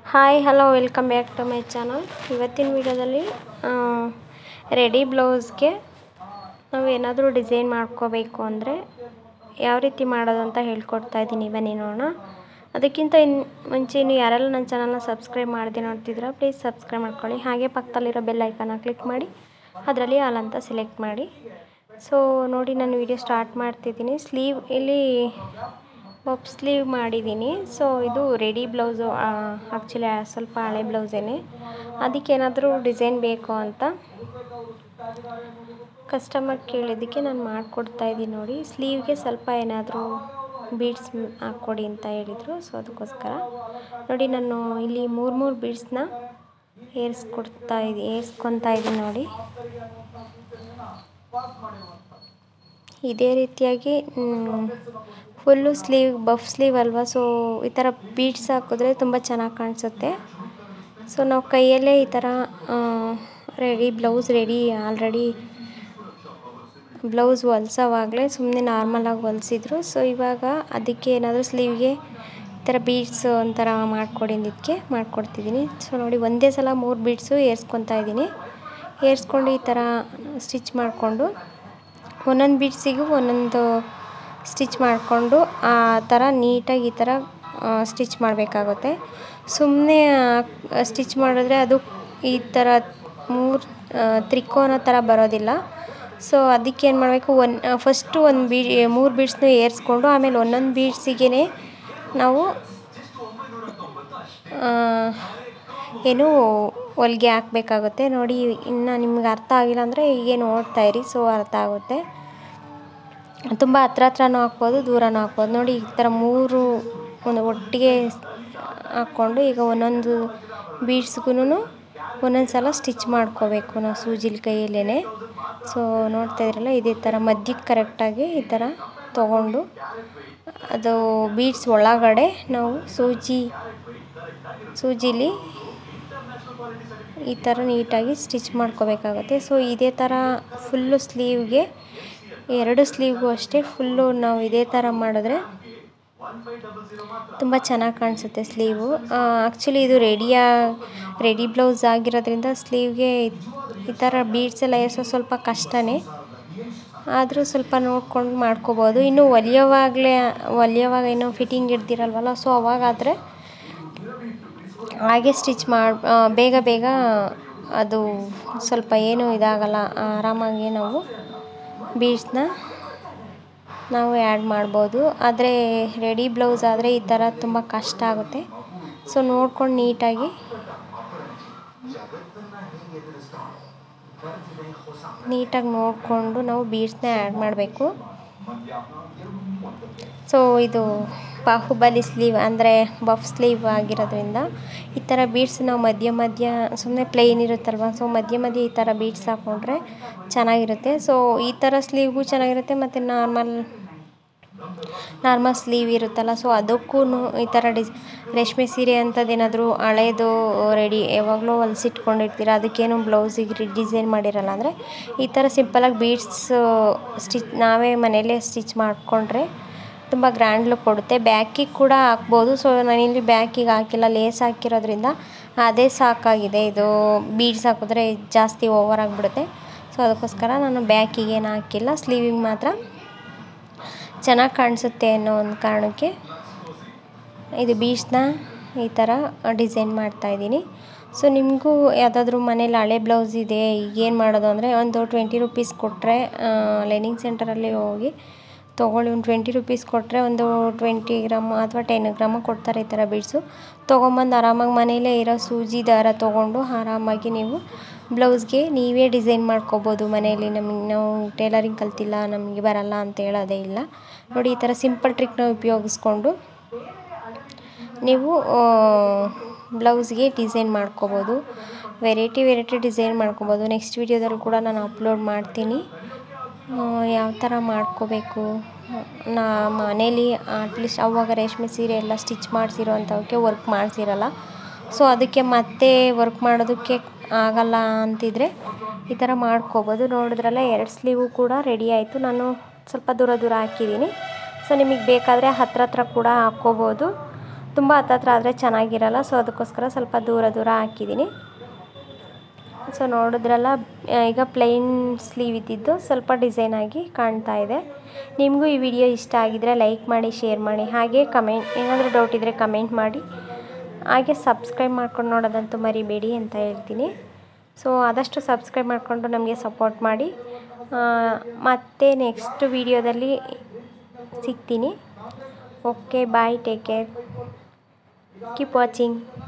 hi hello welcome back to my channel ಇವತ್ತಿನ ವಿಡಿಯೋದಲ್ಲಿ ready ಬ್ಲೌಸ್ಗೆ ನಾವು ಏನಾದರೂ ಡಿಸೈನ್ ಮಾಡ್ಕೋಬೇಕು ಅಂದರೆ ಯಾವ ರೀತಿ ಮಾಡೋದು ಅಂತ ಹೇಳ್ಕೊಡ್ತಾ ಇದ್ದೀನಿ ಬನ್ನಿ ನೋಡೋಣ ಅದಕ್ಕಿಂತ ಇನ್ನು ಮುಂಚೆ ಇನ್ನು ಯಾರೆಲ್ಲ ನನ್ನ ಚಾನಲ್ನ ಸಬ್ಸ್ಕ್ರೈಬ್ ಮಾಡದೆ ನೋಡ್ತಿದ್ದೀರಾ ಪ್ಲೀಸ್ ಸಬ್ಸ್ಕ್ರೈಬ್ ಮಾಡ್ಕೊಳ್ಳಿ ಹಾಗೆ ಪಕ್ಕದಲ್ಲಿರೋ ಬೆಲ್ ಐಕನ್ನ ಕ್ಲಿಕ್ ಮಾಡಿ ಅದರಲ್ಲಿ ಆಲ್ ಅಂತ ಸೆಲೆಕ್ಟ್ ಮಾಡಿ ಸೊ ನೋಡಿ ನಾನು ವಿಡಿಯೋ ಸ್ಟಾರ್ಟ್ ಮಾಡ್ತಿದ್ದೀನಿ ಸ್ಲೀವ್ ಇಲ್ಲಿ ಪಪ್ ಸ್ಲೀವ್ ಮಾಡಿದ್ದೀನಿ ಸೊ ಇದು ರೆಡಿ ಬ್ಲೌಸು ಆ್ಯಕ್ಚುಲಿ ಸ್ವಲ್ಪ ಹಳೆ ಬ್ಲೌಸೇನೆ ಅದಕ್ಕೆ ಏನಾದರೂ ಡಿಸೈನ್ ಬೇಕು ಅಂತ ಕಸ್ಟಮರ್ ಕೇಳಿದ್ದಕ್ಕೆ ನಾನು ಮಾಡಿಕೊಡ್ತಾ ಇದ್ದೀನಿ ನೋಡಿ ಸ್ಲೀವ್ಗೆ ಸ್ವಲ್ಪ ಏನಾದರೂ ಬೀಡ್ಸ್ ಹಾಕ್ಕೊಡಿ ಅಂತ ಹೇಳಿದರು ಸೊ ಅದಕ್ಕೋಸ್ಕರ ನೋಡಿ ನಾನು ಇಲ್ಲಿ ಮೂರು ಮೂರು ಬೀಡ್ಸ್ನ ಏರಿಸ್ಕೊಡ್ತಾ ಇದ್ದೀನಿ ಏರಿಸ್ಕೊತಾ ಇದ್ದೀನಿ ನೋಡಿ ಇದೇ ರೀತಿಯಾಗಿ ಫುಲ್ಲು ಸ್ಲೀವ್ ಬಫ್ ಸ್ಲೀವ್ ಅಲ್ವಾ ಸೊ ಈ ಥರ ಬೀಡ್ಸ್ ಹಾಕಿದ್ರೆ ತುಂಬ ಚೆನ್ನಾಗಿ ಕಾಣಿಸುತ್ತೆ ಸೊ ನಾವು ಕೈಯಲ್ಲೇ ಈ ಥರ ready blouse ready already blouse ಹೊಲ್ಸೋವಾಗಲೇ ಸುಮ್ಮನೆ ನಾರ್ಮಲಾಗಿ ಹೊಲಿಸಿದ್ರು ಸೊ ಇವಾಗ ಅದಕ್ಕೆ ಏನಾದರೂ ಸ್ಲೀವ್ಗೆ ಈ ಥರ ಬೀಡ್ಸ್ ಒಂಥರ ಮಾಡಿಕೊಡಿ ಅಂದಿದ್ದಕ್ಕೆ ಮಾಡಿಕೊಡ್ತಿದ್ದೀನಿ ಸೊ ನೋಡಿ ಒಂದೇ ಸಲ ಮೂರು ಬೀಡ್ಸು ಏರ್ಸ್ಕೊತಾ ಇದ್ದೀನಿ ಏರ್ಸ್ಕೊಂಡು ಈ ಥರ ಸ್ಟಿಚ್ ಮಾಡಿಕೊಂಡು ಒಂದೊಂದು ಬೀಡ್ಸಿಗೂ ಒಂದೊಂದು ಸ್ಟಿಚ್ ಮಾಡಿಕೊಂಡು ಆ ಥರ ನೀಟಾಗಿ ಈ ಥರ ಸ್ಟಿಚ್ ಮಾಡಬೇಕಾಗುತ್ತೆ ಸುಮ್ಮನೆ ಸ್ಟಿಚ್ ಮಾಡಿದ್ರೆ ಅದು ಈ ಥರ ಮೂರು ತ್ರಿಕೋನ ಥರ ಬರೋದಿಲ್ಲ ಸೊ ಅದಕ್ಕೆ ಏನು ಮಾಡಬೇಕು ಒನ್ ಫಸ್ಟು ಒಂದು ಬೀ ಮೂರು ಬೀಡ್ಸ್ನ ಏರಿಸ್ಕೊಂಡು ಆಮೇಲೆ ಒಂದೊಂದು ಬೀಡ್ಸಿಗೆ ನಾವು ಏನು ಹೊಲಿಗೆ ಹಾಕಬೇಕಾಗುತ್ತೆ ನೋಡಿ ಇನ್ನು ನಿಮ್ಗೆ ಅರ್ಥ ಆಗಿಲ್ಲ ಅಂದರೆ ಹೀಗೆ ನೋಡ್ತಾ ಇರಿ ಸೊ ಅರ್ಥ ಆಗುತ್ತೆ ತುಂಬ ಹತ್ರ ಹತ್ರನೂ ಹಾಕ್ಬೋದು ದೂರನೂ ಹಾಕ್ಬೋದು ನೋಡಿ ಈ ಥರ ಮೂರು ಒಂದು ಒಟ್ಟಿಗೆ ಹಾಕ್ಕೊಂಡು ಈಗ ಒಂದೊಂದು ಬೀಡ್ಸ್ಗೂ ಒಂದೊಂದು ಸಲ ಸ್ಟಿಚ್ ಮಾಡ್ಕೋಬೇಕು ನಾವು ಸೂಜಿಲಿ ಕೈಯಲ್ಲೇ ಸೊ ನೋಡ್ತಾ ಇದ್ರಲ್ಲ ಇದೇ ಥರ ಮಧ್ಯಕ್ಕೆ ಕರೆಕ್ಟಾಗಿ ಈ ಥರ ತೊಗೊಂಡು ಅದು ಬೀಡ್ಸ್ ಒಳಗಡೆ ನಾವು ಸೂಜಿ ಸೂಜಿಲಿ ಈ ಥರ ನೀಟಾಗಿ ಸ್ಟಿಚ್ ಮಾಡ್ಕೋಬೇಕಾಗುತ್ತೆ ಸೊ ಇದೇ ಥರ ಫುಲ್ಲು ಸ್ಲೀವ್ಗೆ ಎರಡು ಸ್ಲೀವ್ಗೂ ಅಷ್ಟೇ ಫುಲ್ಲು ನಾವು ಇದೇ ಥರ ಮಾಡಿದ್ರೆ ತುಂಬ ಚೆನ್ನಾಗಿ ಕಾಣಿಸುತ್ತೆ ಸ್ಲೀವು ಆ್ಯಕ್ಚುಲಿ ಇದು ರೆಡಿಯ ರೆಡಿ ಬ್ಲೌಸ್ ಆಗಿರೋದ್ರಿಂದ ಸ್ಲೀವ್ಗೆ ಈ ಥರ ಬೀಡ್ಸ್ ಎಲ್ಲ ಏರ್ಸೋ ಸ್ವಲ್ಪ ಕಷ್ಟನೇ ಆದರೂ ಸ್ವಲ್ಪ ನೋಡ್ಕೊಂಡು ಮಾಡ್ಕೋಬೋದು ಇನ್ನು ಹೊಲಿಯೋವಾಗಲೇ ಹೊಲಿಯೋವಾಗ ಏನೋ ಫಿಟ್ಟಿಂಗ್ ಹಿಡ್ದಿರಲ್ವಲ್ಲ ಸೊ ಅವಾಗಾದರೆ ಹಾಗೆ ಸ್ಟಿಚ್ ಮಾಡಿ ಬೇಗ ಬೇಗ ಅದು ಸ್ವಲ್ಪ ಏನೂ ಇದಾಗಲ್ಲ ಆರಾಮಾಗಿ ನಾವು ಬೀಡ್ಸ್ನ ನಾವು ಆ್ಯಡ್ ಮಾಡ್ಬೋದು ಆದರೆ ರೆಡಿ ಬ್ಲೌಸ್ ಆದರೆ ಈ ಥರ ತುಂಬ ಕಷ್ಟ ಆಗುತ್ತೆ ಸೊ ನೋಡ್ಕೊಂಡು ನೀಟಾಗಿ ನೀಟಾಗಿ ನೋಡಿಕೊಂಡು ನಾವು ಬೀಡ್ಸ್ನ ಆ್ಯಡ್ ಮಾಡಬೇಕು ಸೊ ಇದು ಬಾಹುಬಲಿ ಸ್ಲೀವ್ ಅಂದರೆ ಬಫ್ ಸ್ಲೀವ್ ಆಗಿರೋದ್ರಿಂದ ಈ ಥರ ಬೀಡ್ಸ್ ನಾವು ಮಧ್ಯ ಮಧ್ಯ ಸುಮ್ಮನೆ ಪ್ಲೇನ್ ಇರುತ್ತಲ್ವ ಸೊ ಮಧ್ಯ ಮಧ್ಯ ಈ ಥರ ಬೀಡ್ಸ್ ಹಾಕ್ಕೊಂಡ್ರೆ ಚೆನ್ನಾಗಿರುತ್ತೆ ಸೊ ಈ ಥರ ಸ್ಲೀವ್ಗೂ ಚೆನ್ನಾಗಿರುತ್ತೆ ಮತ್ತು ನಾರ್ಮಲ್ ನಾರ್ಮಲ್ ಸ್ಲೀವ್ ಇರುತ್ತಲ್ಲ ಸೊ ಅದಕ್ಕೂ ಈ ಥರ ಡಿಸ್ ರೇಷ್ಮೆ ಸೀರೆ ಅಂಥದ್ದು ಏನಾದರೂ ಹಳೇದು ರೆಡಿ ಯಾವಾಗಲೂ ಹೊಲ್ಸಿಟ್ಕೊಂಡಿರ್ತೀರ ಅದಕ್ಕೇನು ಬ್ಲೌಸಿಗೆ ಡಿಸೈನ್ ಮಾಡಿರಲ್ಲ ಅಂದರೆ ಈ ಥರ ಸಿಂಪಲಾಗಿ ಬೀಡ್ಸ್ ಸ್ಟಿಚ್ ನಾವೇ ಮನೆಯಲ್ಲೇ ಸ್ಟಿಚ್ ಮಾಡಿಕೊಂಡ್ರೆ ತುಂಬ ಗ್ರ್ಯಾಂಡ್ ಲುಕ್ ಕೊಡುತ್ತೆ ಬ್ಯಾಕಿಗೆ ಕೂಡ ಹಾಕ್ಬೋದು ಸೊ ನಾನಿಲ್ಲಿ ಬ್ಯಾಕಿಗೆ ಹಾಕಿಲ್ಲ ಲೇಸ್ ಹಾಕಿರೋದ್ರಿಂದ ಅದೇ ಸಾಕಾಗಿದೆ ಇದು ಬೀಡ್ಸ್ ಹಾಕಿದ್ರೆ ಜಾಸ್ತಿ ಓವರ್ ಆಗಿಬಿಡುತ್ತೆ ಸೊ ಅದಕ್ಕೋಸ್ಕರ ನಾನು ಬ್ಯಾಕಿಗೆ ಏನು ಹಾಕಿಲ್ಲ ಸ್ಲೀವಿಗೆ ಮಾತ್ರ ಚೆನ್ನಾಗಿ ಕಾಣಿಸುತ್ತೆ ಅನ್ನೋ ಒಂದು ಕಾರಣಕ್ಕೆ ಇದು ಬೀಡ್ಸ್ನ ಈ ಥರ ಡಿಸೈನ್ ಮಾಡ್ತಾಯಿದ್ದೀನಿ ಸೊ ನಿಮಗೂ ಯಾವುದಾದ್ರೂ ಮನೇಲಿ ಹಳೆ ಬ್ಲೌಸ್ ಇದೆ ಈಗೇನು ಮಾಡೋದು ಅಂದರೆ ಒಂದು ಟ್ವೆಂಟಿ ರುಪೀಸ್ ಕೊಟ್ಟರೆ ಲೈನಿಂಗ್ ಸೆಂಟರಲ್ಲಿ ಹೋಗಿ ತೊಗೊಳ್ಳಿ ಒಂದು ಟ್ವೆಂಟಿ ರುಪೀಸ್ ಕೊಟ್ಟರೆ ಒಂದು ಟ್ವೆಂಟಿ ಗ್ರಾಮ್ ಅಥವಾ ಟೆನ್ ಗ್ರಾಮ ಕೊಡ್ತಾರೆ ಈ ಥರ ಬೀಡ್ಸು ತೊಗೊಂಬಂದು ಆರಾಮಾಗಿ ಮನೇಲೇ ಇರೋ ಸೂಜಿ ದಾರ ತೊಗೊಂಡು ಆರಾಮಾಗಿ ನೀವು ಬ್ಲೌಸ್ಗೆ ನೀವೇ ಡಿಸೈನ್ ಮಾಡ್ಕೋಬೋದು ಮನೆಯಲ್ಲಿ ನಮಗೆ ನಾವು ಟೇಲರಿಂಗ್ ಕಲ್ತಿಲ್ಲ ನಮಗೆ ಬರಲ್ಲ ಅಂತ ಹೇಳೋದೇ ಇಲ್ಲ ನೋಡಿ ಈ ಥರ ಸಿಂಪಲ್ ಟ್ರಿಕ್ನ ಉಪಯೋಗಿಸ್ಕೊಂಡು ನೀವು ಬ್ಲೌಸ್ಗೆ ಡಿಸೈನ್ ಮಾಡ್ಕೋಬೋದು ವೆರೈಟಿ ವೆರೈಟಿ ಡಿಸೈನ್ ಮಾಡ್ಕೋಬೋದು ನೆಕ್ಸ್ಟ್ ವೀಡಿಯೋದಲ್ಲಿ ಕೂಡ ನಾನು ಅಪ್ಲೋಡ್ ಮಾಡ್ತೀನಿ ಯಾವ ಥರ ಮಾಡ್ಕೋಬೇಕು ನಾ ಮನೇಲಿ ಅಟ್ಲೀಸ್ಟ್ ಅವಾಗ ರೇಷ್ಮೆ ಸೀರೆ ಎಲ್ಲ ಸ್ಟಿಚ್ ಮಾಡಿಸಿರೋ ಅಂಥವಕ್ಕೆ ವರ್ಕ್ ಮಾಡಿಸಿರಲ್ಲ ಸೊ ಅದಕ್ಕೆ ಮತ್ತೆ ವರ್ಕ್ ಮಾಡೋದಕ್ಕೆ ಆಗಲ್ಲ ಅಂತಿದ್ರೆ ಈ ಥರ ಮಾಡ್ಕೋಬೋದು ನೋಡಿದ್ರಲ್ಲ ಎರಡು ಸ್ಲೀವು ಕೂಡ ರೆಡಿ ಆಯಿತು ನಾನು ಸ್ವಲ್ಪ ದೂರ ದೂರ ಹಾಕಿದ್ದೀನಿ ಸೊ ನಿಮಗೆ ಬೇಕಾದರೆ ಹತ್ರ ಹತ್ರ ಕೂಡ ಹಾಕ್ಕೋಬೋದು ತುಂಬ ಹತ್ತತ್ರ ಆದರೆ ಚೆನ್ನಾಗಿರಲ್ಲ ಸೊ ಅದಕ್ಕೋಸ್ಕರ ಸ್ವಲ್ಪ ದೂರ ದೂರ ಹಾಕಿದ್ದೀನಿ ಸೊ ನೋಡಿದ್ರಲ್ಲ ಈಗ ಪ್ಲೈನ್ ಸ್ಲೀವ್ ಇದ್ದಿದ್ದು ಸ್ವಲ್ಪ ಡಿಸೈನ್ ಆಗಿ ಕಾಣ್ತಾ ಇದೆ ನಿಮಗೂ ಈ ವಿಡಿಯೋ ಇಷ್ಟ ಆಗಿದರೆ ಲೈಕ್ ಮಾಡಿ ಶೇರ್ ಮಾಡಿ ಹಾಗೆ ಕಮೆಂಟ್ ಏನಾದರೂ ಡೌಟ್ ಇದ್ದರೆ ಕಮೆಂಟ್ ಮಾಡಿ ಹಾಗೆ ಸಬ್ಸ್ಕ್ರೈಬ್ ಮಾಡ್ಕೊಂಡು ನೋಡೋದಂತೂ ಮರಿಬೇಡಿ ಅಂತ ಹೇಳ್ತೀನಿ ಸೊ ಆದಷ್ಟು ಸಬ್ಸ್ಕ್ರೈಬ್ ಮಾಡಿಕೊಂಡು ನಮಗೆ ಸಪೋರ್ಟ್ ಮಾಡಿ ಮತ್ತೆ ನೆಕ್ಸ್ಟ್ ವಿಡಿಯೋದಲ್ಲಿ ಸಿಗ್ತೀನಿ okay bye take care keep watching